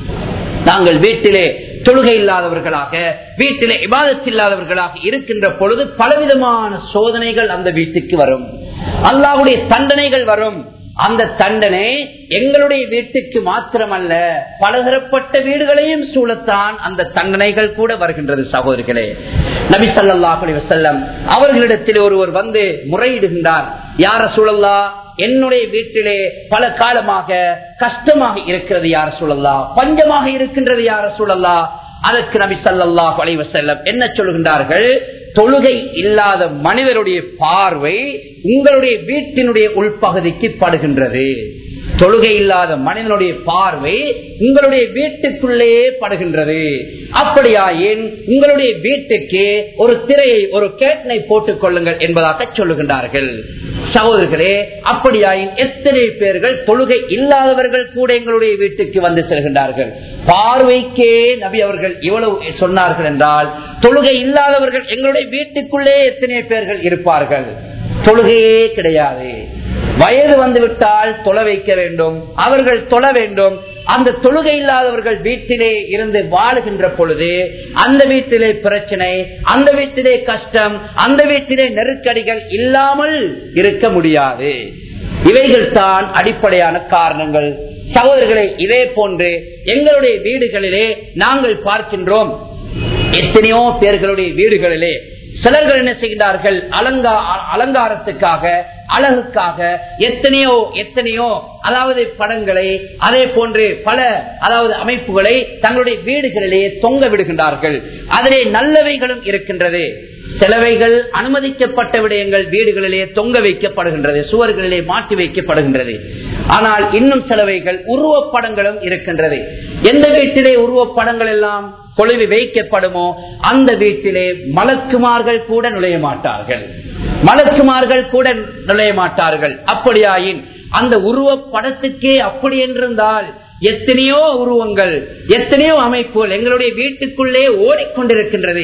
நாங்கள் வீட்டிலே தொழுகை இல்லாதவர்களாக வீட்டிலே இபாதத் இல்லாதவர்களாக இருக்கின்ற பொழுது பலவிதமான சோதனைகள் அந்த வீட்டுக்கு வரும் அல்லாவுடைய தண்டனைகள் வரும் அந்த தண்டனை எங்களுடைய வீட்டுக்கு மாத்திரமல்ல பலதரப்பட்ட வீடுகளையும் சூழத்தான் அந்த தண்டனைகள் கூட வருகின்றது சகோதரிகளே நபி சல்லாஹ் வசல்லம் அவர்களிடத்தில் ஒருவர் வந்து முறையிடுகின்றார் யார சூழல்லா என்னுடைய வீட்டிலே பல காலமாக கஷ்டமாக இருக்கிறது யார சூழல்லா பஞ்சமாக இருக்கின்றது யார சூழல்லா அதற்கு நபி சல்லாஹ் அலைவசல்லம் என்ன சொல்கின்றார்கள் தொழுகை இல்லாத மனிதருடைய பார்வை உங்களுடைய வீட்டினுடைய உள்பகுதிக்கு படுகின்றது தொழுகை இல்லாத மனிதனுடைய பார்வை உங்களுடைய வீட்டுக்குள்ளே படுகின்றது அப்படியாயின் உங்களுடைய வீட்டுக்கு ஒரு திரையை ஒரு கேட்டனை போட்டுக் கொள்ளுங்கள் என்பதாக சொல்லுகின்றார்கள் சகோதரர்களே அப்படியாயின் எத்தனை பேர்கள் தொழுகை இல்லாதவர்கள் கூட எங்களுடைய வீட்டுக்கு வந்து செல்கின்றார்கள் பார்வைக்கே நபி அவர்கள் இவ்வளவு சொன்னார்கள் என்றால் தொழுகை இல்லாதவர்கள் எங்களுடைய வீட்டுக்குள்ளே எத்தனை பேர்கள் இருப்பார்கள் தொழுகையே கிடையாது வயது வந்துவிட்டால் தொலை வைக்க வேண்டும் அவர்கள் தொழ வேண்டும் அந்த தொழுகை இல்லாதவர்கள் வீட்டிலே இருந்து வாழுகின்ற பொழுது அந்த வீட்டிலே பிரச்சனை அந்த வீட்டிலே கஷ்டம் அந்த வீட்டிலே நெருக்கடிகள் இல்லாமல் இருக்க முடியாது இவைகள் தான் அடிப்படையான காரணங்கள் சகோதரர்களை இதே போன்று எங்களுடைய வீடுகளிலே நாங்கள் பார்க்கின்றோம் எத்தனையோ பேர்களுடைய வீடுகளிலே சிலர்கள் என்ன செய்கிறார்கள் அலங்கா அலங்காரத்துக்காக அழகுக்காக எத்தனையோ எத்தனையோ அதாவது படங்களை அதே போன்று பல அதாவது அமைப்புகளை தங்களுடைய வீடுகளிலே தொங்க விடுகின்றார்கள் அதிலே நல்லவைகளும் இருக்கின்றது சிலவைகள் அனுமதிக்கப்பட்ட விடயங்கள் வீடுகளிலே தொங்க வைக்கப்படுகின்றது சுவர்களிலே மாட்டி வைக்கப்படுகின்றது ஆனால் இன்னும் சிலவைகள் உருவப்படங்களும் இருக்கின்றது எந்த வீட்டிலே உருவப்படங்கள் எல்லாம் கொழுவி வைக்கப்படுமோ அந்த வீட்டிலே மலக்குமார்கள் கூட நுழைய மாட்டார்கள் மலக்குமார்கள் கூட நுழைய மாட்டார்கள் அப்படியாயின் அந்த உருவப்படத்துக்கே அப்படி என்றிருந்தால் எத்தனையோ உருவங்கள் எத்தனையோ அமைப்புகள் எங்களுடைய வீட்டுக்குள்ளே ஓடிக்கொண்டிருக்கின்றது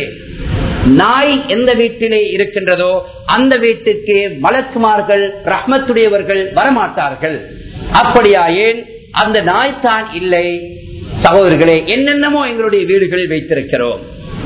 நாய் எந்த வீட்டிலே இருக்கின்றதோ அந்த வீட்டுக்கு மலக்குமார்கள் ரஹ்மத்துடையவர்கள் வரமாட்டார்கள் அப்படியாயேன் அந்த நாய் தான் இல்லை சகோதரர்களே என்னென்னமோ எங்களுடைய வீடுகளில் வைத்திருக்கிறோம்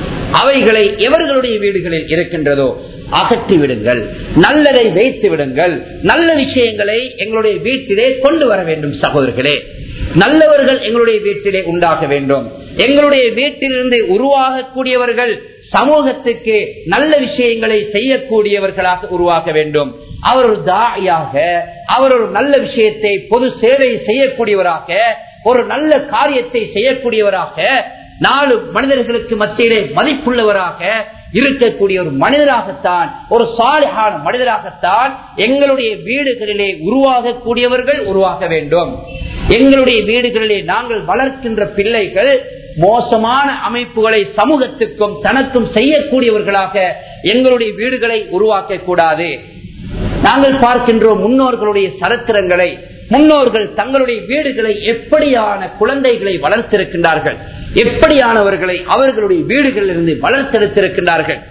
அவைகளை எவர்களுடைய வீடுகளில் இருக்கின்றதோ அகற்றி விடுங்கள் நல்லதை வைத்து விடுங்கள் நல்ல விஷயங்களை எங்களுடைய வீட்டிலே கொண்டு வர வேண்டும் சகோதரர்களே நல்லவர்கள் எங்களுடைய வீட்டிலே உண்டாக வேண்டும் எங்களுடைய வீட்டிலிருந்து உருவாகக்கூடியவர்கள் சமூகத்துக்கு நல்ல விஷயங்களை செய்யக்கூடியவர்களாக உருவாக்க வேண்டும் அவர் ஒரு தாயாக அவர் ஒரு நல்ல விஷயத்தை பொது சேவை செய்யக்கூடியவராக ஒரு நல்ல காரியத்தை செய்யக்கூடியவராக நாலு மனிதர்களுக்கு மத்தியிலே மதிப்புள்ளவராக இருக்கக்கூடிய ஒரு மனிதராகத்தான் ஒரு சாலிகான மனிதராகத்தான் எங்களுடைய வீடுகளிலே உருவாகக்கூடியவர்கள் உருவாக வேண்டும் எங்களுடைய வீடுகளிலே நாங்கள் வளர்க்கின்ற பிள்ளைகள் மோசமான அமைப்புகளை சமூகத்துக்கும் தனக்கும் செய்யக்கூடியவர்களாக எங்களுடைய வீடுகளை உருவாக்க கூடாது நாங்கள் பார்க்கின்றோம் முன்னோர்களுடைய சரித்திரங்களை முன்னோர்கள் தங்களுடைய வீடுகளை எப்படியான குழந்தைகளை வளர்த்திருக்கின்றார்கள் எப்படியானவர்களை அவர்களுடைய வீடுகளில் இருந்து வளர்த்தெடுத்திருக்கின்றார்கள்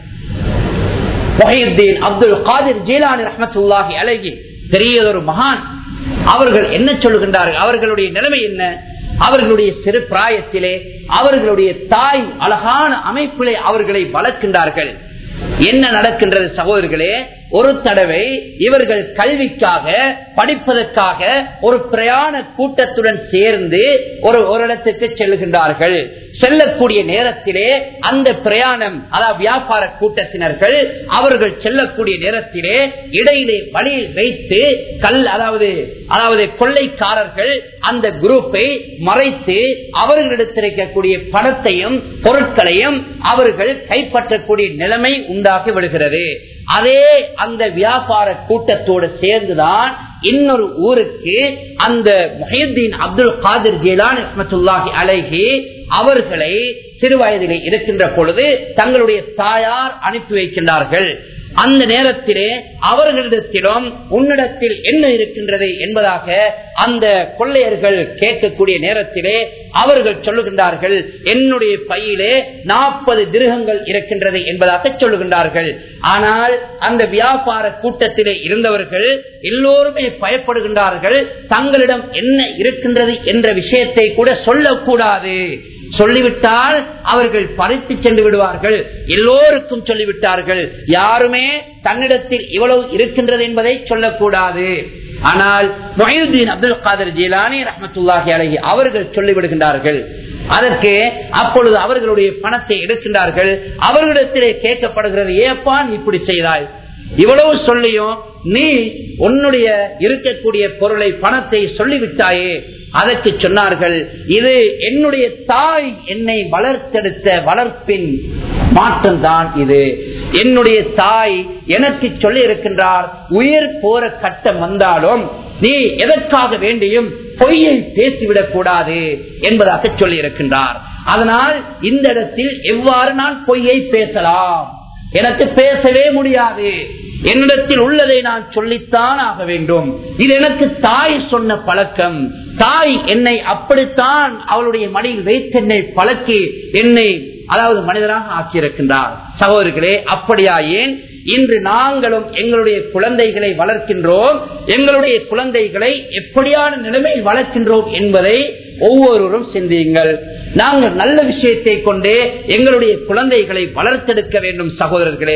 அப்துல் காதிர் ஜீலானி ரஹமத்துல்லாஹி அழகி பெரியதொரு மகான் அவர்கள் என்ன சொல்லுகின்றார்கள் அவர்களுடைய நிலைமை என்ன அவர்களுடைய சிறு பிராயத்திலே அவர்களுடைய தாய் அழகான அமைப்பிலே அவர்களை வளர்க்கின்றார்கள் என்ன நடக்கின்றது சகோதரர்களே ஒரு தடவை இவர்கள் கல்விக்காக படிப்பதற்காக ஒரு பிரயாண கூட்டத்துடன் சேர்ந்து ஒரு ஒரு இடத்துக்கு செல்கின்றார்கள் செல்லக்கூடிய நேரத்திலே அந்த பிரயாணம் அதாவது வியாபார கூட்டத்தினர்கள் அவர்கள் செல்லக்கூடிய நேரத்திலே இடையிலே வழியில் வைத்து கல் அதாவது அதாவது கொள்ளைக்காரர்கள் அந்த குரூப்பை மறைத்து அவர்களிடத்திருக்கக்கூடிய பணத்தையும் பொருட்களையும் அவர்கள் கைப்பற்றக்கூடிய நிலைமை உண்டாகி விடுகிறது அதே அந்த வியாபார கூட்டத்தோடு சேர்ந்துதான் இன்னொரு ஊருக்கு அந்த முஹியுத்தீன் அப்துல் காதிர் ஜீலான் இஸ்மத்துல்லாஹி அலைஹி அவர்களை சிறு வயதிலே இருக்கின்ற பொழுது தங்களுடைய தாயார் அனுப்பி வைக்கின்றார்கள் அந்த நேரத்திலே அவர்களிடத்திலும் உன்னிடத்தில் என்ன இருக்கின்றது என்பதாக அந்த கொள்ளையர்கள் கேட்கக்கூடிய நேரத்திலே அவர்கள் சொல்லுகின்றார்கள் என்னுடைய பையிலே நாற்பது திருகங்கள் இருக்கின்றது என்பதாக சொல்லுகின்றார்கள் ஆனால் அந்த வியாபார கூட்டத்திலே இருந்தவர்கள் எல்லோருமே பயப்படுகின்றார்கள் தங்களிடம் என்ன இருக்கின்றது என்ற விஷயத்தை கூட சொல்லக்கூடாது சொல்லிவிட்டால் அவர்கள் பறித்து சென்று விடுவார்கள் எல்லோருக்கும் சொல்லிவிட்டார்கள் யாருமே தன்னிடத்தில் இவ்வளவு இருக்கின்றது என்பதை சொல்லக்கூடாது ஆனால் மொஹியுத்தீன் அப்துல் காதர் ஜீலானி ரஹமத்துல்லாஹி அலஹி அவர்கள் சொல்லிவிடுகின்றார்கள் அதற்கு அப்பொழுது அவர்களுடைய பணத்தை எடுக்கின்றார்கள் அவர்களிடத்திலே கேட்கப்படுகிறது ஏப்பா நீ இப்படி செய்தாய் இவ்வளவு சொல்லியும் நீ உன்னுடைய இருக்கக்கூடிய பொருளை பணத்தை சொல்லிவிட்டாயே அதற்கு சொன்னார்கள் இது என்னுடைய தாய் என்னை வளர்த்தெடுத்த வளர்ப்பின் மாற்றம் தான் இது என்னுடைய தாய் எனக்கு சொல்லி இருக்கின்றார் உயிர் போற கட்டம் வந்தாலும் நீ எதற்காக வேண்டியும் பொய்யை பேசிவிடக் கூடாது என்பதாக சொல்லி இருக்கின்றார் அதனால் இந்த இடத்தில் எவ்வாறு நான் பொய்யை பேசலாம் எனக்கு பேசவே முடியாது என்னிடத்தில் உள்ளதை நான் சொல்லித்தான் ஆக வேண்டும் இது எனக்கு தாய் சொன்ன பழக்கம் தாய் என்னை அப்படித்தான் அவளுடைய மடியில் வைத்து என்னை பழக்கி என்னை அதாவது மனிதராக ஆக்கியிருக்கின்றார் சகோதரர்களே அப்படியா ஏன் இன்று நாங்களும் எங்களுடைய குழந்தைகளை வளர்க்கின்றோம் எங்களுடைய குழந்தைகளை எப்படியான நிலைமையில் வளர்க்கின்றோம் என்பதை ஒவ்வொருவரும் சிந்தியுங்கள் நாங்கள் நல்ல விஷயத்தை கொண்டே எங்களுடைய குழந்தைகளை வளர்த்தெடுக்க வேண்டும் சகோதரர்களே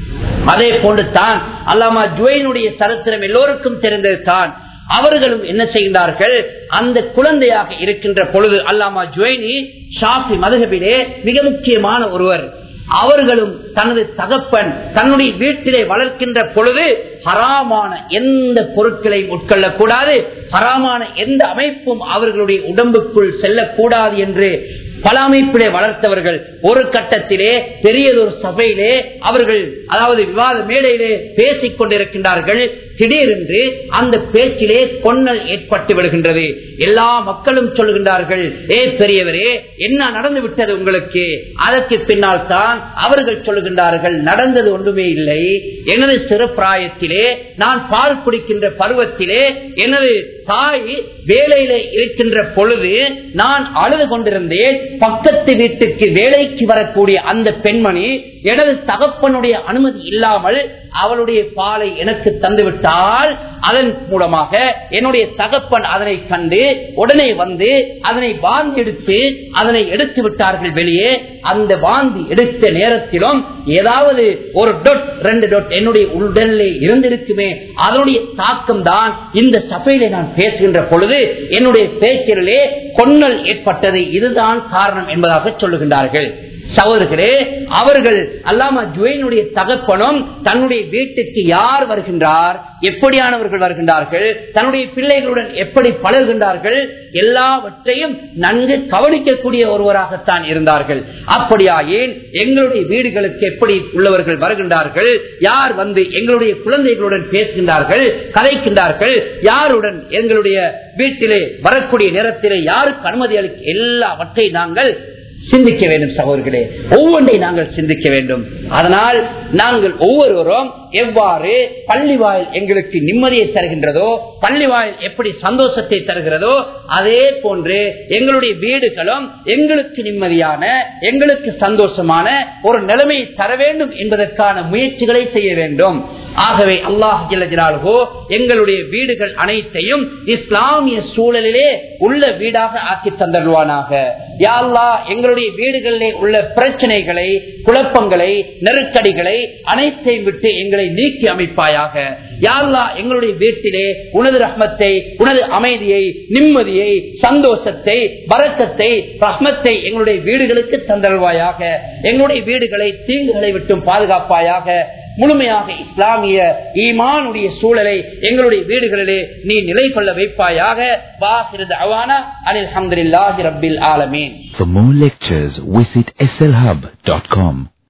அதே போன்று தான் அல்லாமா ஜுவைனுடைய சரித்திரம் எல்லோருக்கும் தெரிந்தது தான் அவர்களும் என்ன செய்கின்றார்கள் அந்த குழந்தையாக இருக்கின்ற பொழுது அல்லாமா ஜுவைனி ஷாஃபி மதுகபிலே மிக முக்கியமான ஒருவர் அவர்களும் தனது தகப்பன் தன்னுடைய வீட்டிலே வளர்க்கின்ற பொழுது ஹராமான எந்த பொருட்களையும் உட்கொள்ளக்கூடாது ஹராமான எந்த அமைப்பும் அவர்களுடைய உடம்புக்குள் செல்லக்கூடாது என்று பல அமைப்பிலே வளர்த்தவர்கள் ஒரு கட்டத்திலே பெரியதொரு சபையிலே அவர்கள் அதாவது விவாத மேடையிலே பேசிக் கொண்டிருக்கின்றார்கள் திடீரென்று அந்த பேச்சிலே கொன்னல் ஏற்பட்டு விடுகின்றது எல்லா மக்களும் சொல்லுகின்றார்கள் ஏ பெரியவரே என்ன நடந்து விட்டது உங்களுக்கு அதற்கு பின்னால் தான் அவர்கள் சொல்லுகின்றார்கள் நடந்தது ஒன்றுமே இல்லை எனது சிறு பிராயத்திலே நான் பால் குடிக்கின்ற பருவத்திலே எனது தாய் வேலையில இருக்கின்ற பொழுது நான் அழுது கொண்டிருந்தேன் பக்கத்து வீட்டுக்கு வேலைக்கு வரக்கூடிய அந்த பெண்மணி எனது தகப்பனுடைய அனுமதி இல்லாமல் அவளுடைய பாலை எனக்கு தந்துவிட்டால் அதன் மூலமாக என்னுடைய தகப்பன் அதனை கண்டு உடனே வந்து அதனை வாந்தி எடுத்து அதனை எடுத்து விட்டார்கள் வெளியே அந்த வாந்தி எடுத்த நேரத்திலும் ஏதாவது ஒரு டொட் ரெண்டு டொட் என்னுடைய உடலிலே இருந்திருக்குமே அதனுடைய தாக்கம் தான் இந்த சபையிலே நான் பேசுகின்ற பொழுது என்னுடைய பேச்சிலே கொன்னல் ஏற்பட்டது இதுதான் காரணம் என்பதாக சொல்லுகின்றார்கள் சகோதரர்களே அவர்கள் அல்லாமா ஜுவைனுடைய தகப்பனும் தன்னுடைய வீட்டுக்கு யார் வருகின்றார் எப்படியானவர்கள் வருகின்றார்கள் தன்னுடைய பிள்ளைகளுடன் எப்படி பழகுகின்றார்கள் எல்லாவற்றையும் நன்கு கவனிக்கக்கூடிய ஒருவராகத்தான் இருந்தார்கள் அப்படியா ஏன் எங்களுடைய வீடுகளுக்கு எப்படி உள்ளவர்கள் வருகின்றார்கள் யார் வந்து எங்களுடைய குழந்தைகளுடன் பேசுகின்றார்கள் கதைக்கின்றார்கள் யாருடன் எங்களுடைய வீட்டிலே வரக்கூடிய நேரத்திலே யாருக்கு அனுமதி அளிக்க எல்லாவற்றை நாங்கள் சிந்திக்க வேண்டும் சகோதரர்களே ஒவ்வொன்றை நாங்கள் சிந்திக்க வேண்டும் அதனால் நாங்கள் ஒவ்வொருவரும் எவ்வாறு பள்ளி வாயில் எங்களுக்கு நிம்மதியை தருகின்றதோ பள்ளி வாயில் எப்படி சந்தோஷத்தை தருகிறதோ அதே போன்று எங்களுடைய வீடுகளும் எங்களுக்கு நிம்மதியான எங்களுக்கு சந்தோஷமான ஒரு நிலைமையை தர வேண்டும் என்பதற்கான முயற்சிகளை செய்ய வேண்டும் ஆகவே அல்லாஹ் ஜிலஜிலாலுகோ எங்களுடைய வீடுகள் அனைத்தையும் இஸ்லாமிய சூழலிலே உள்ள வீடாக ஆக்கி தந்தருவானாக யாழ்லா எங்களுடைய வீடுகளிலே உள்ள பிரச்சனைகளை குழப்பங்களை நெருக்கடிகளை அனைத்தையும் விட்டு எங்களை நீக்கி அமைப்பாயாக யாழ்லா எங்களுடைய வீட்டிலே உனது ரஹ்மத்தை உனது அமைதியை நிம்மதியை சந்தோஷத்தை வரக்கத்தை ரஹ்மத்தை எங்களுடைய வீடுகளுக்கு தந்தருவாயாக எங்களுடைய வீடுகளை தீங்குகளை விட்டும் பாதுகாப்பாயாக முழுமையாக இஸ்லாமிய ஈமானுடைய சூழலை எங்களுடைய வீடுகளிலே நீ நிலை கொள்ள வைப்பாயாக வாஹிரது அவானா அனில் அஹமதுல்லாஹி ரப்பில் ஆலமீன் For more lectures, visit slhub.com.